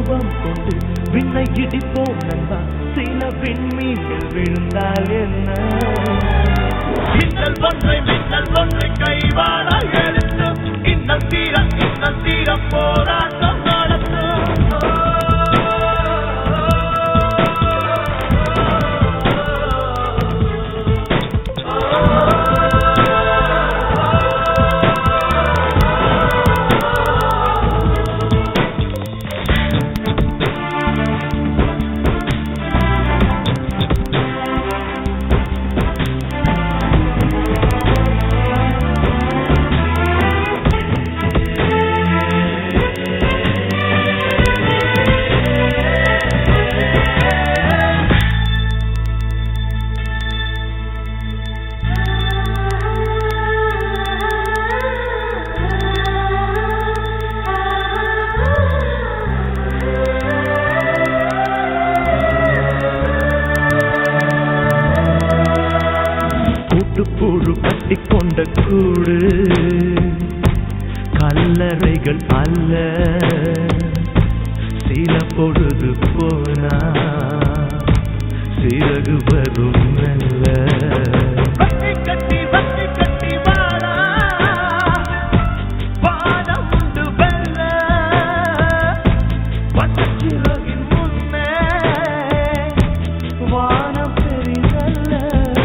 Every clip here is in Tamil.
விஸ்வரூபம் கொண்டு விண்ணை இடிப்போம் நண்பா சில விண்மீன்கள் விழுந்தால் என்ன மின்னல் ஒன்றை மின்னல் ஒன்றை கைவாட எடுத்து இன்னல் தீர இன்னல் தீர போராட்டம் கூட்டுப்புழு கட்டிக்கொண்ட கூடு கல்லறைகள் அல்ல சில பொழுது போனா சிறகு வரும் நல்ல வட்டி கட்டி வட்டி கட்டி வாழா வானம் உண்டு வெல்ல வட்டச்சிறகின் முன்னே வானம் பெரிதல்ல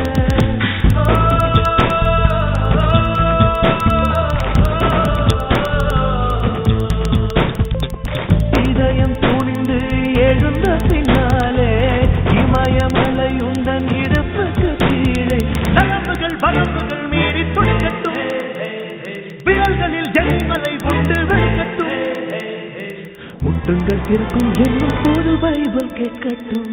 இதயம் துணிந்து எழுந்த பின்னாலே இமயமலை உந்தன் இடுப்புக்கு கீழே நரம்புகள் வரம்புகள் மீறி துடிக்கட்டும் விரல்களில் ஜெயமலை உண்டு வெடிக்கட்டும் முட்டுங்கள் இருக்கும் என்னும் போது பைபிள் கேட்கட்டும்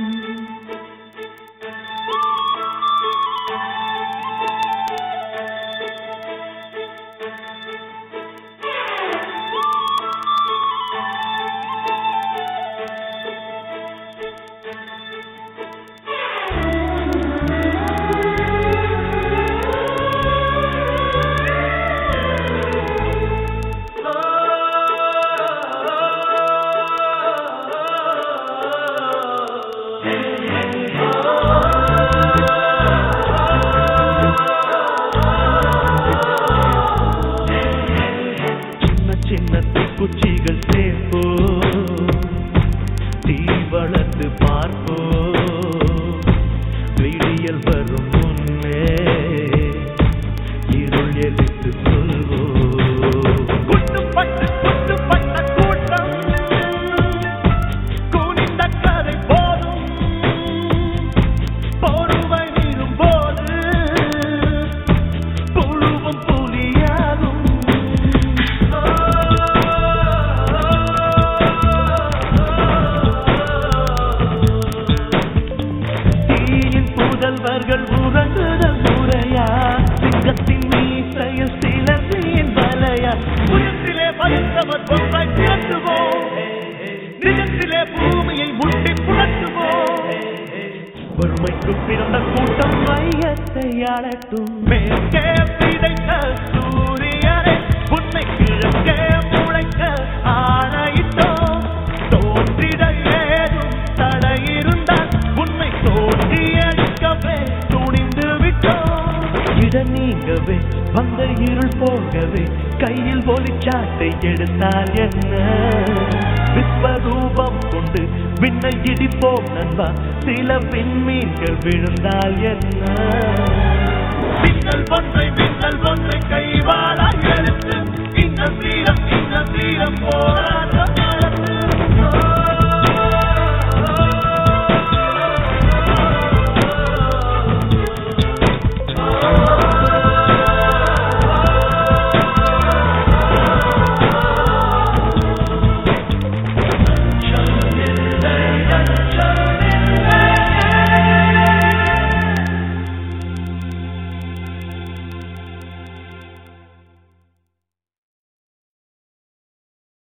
சின்ன சின்ன தீக்குச்சிகள் சேர்ப்போ தீ வளர்த்து பார்ப்போ விடியல் வரும் முன்னே இருள் எதிர்த்து சொல்வோ குட்டுப்பட்டு குட்டுப்பட்ட கூட்டம் குனிந்த கதை போதும் போர்வை நீரும் போது புழுவும் புலியாகும் தீயின் புதல்வர்கள் உறங்குதல் முறையா சிங்கத்தின் மீசையில் சிலந்தியின் வலையா புயத்திலே பயந்தவர் ஒன்றை திரட்டுவோம் நிஜத்திலே பூமியை முட்டி புரட்டுவோம் வறுமைக்கு பிறந்த கூட்டம் மையத்தை ஆளட்டும் மேற்கே பிடைத்த சூரியனை உன்னை கிழக்கே முளைக்க ஆணையிட்டோம் தோன்றிட ஏதும் தடையிருந்தால் உன்னை தோன்றி அடிக்கவே துணிந்து விட்டோம் இட நீங்கவே வந்த இருள் போகவே கையில் ஒளிச்சாட்டை எடுத்தால் என்ன விஸ்வரூபம் கொண்டு விண்ணை இடிப்போம் நண்பா சில விண்மீன்கள் விழுந்தால் என்ன மின்னல் ஒன்றை மின்னல் ஒன்றை கைவாளா எடுத்து இன்ன தீரம் இன்ன தீரம் போராட்டம்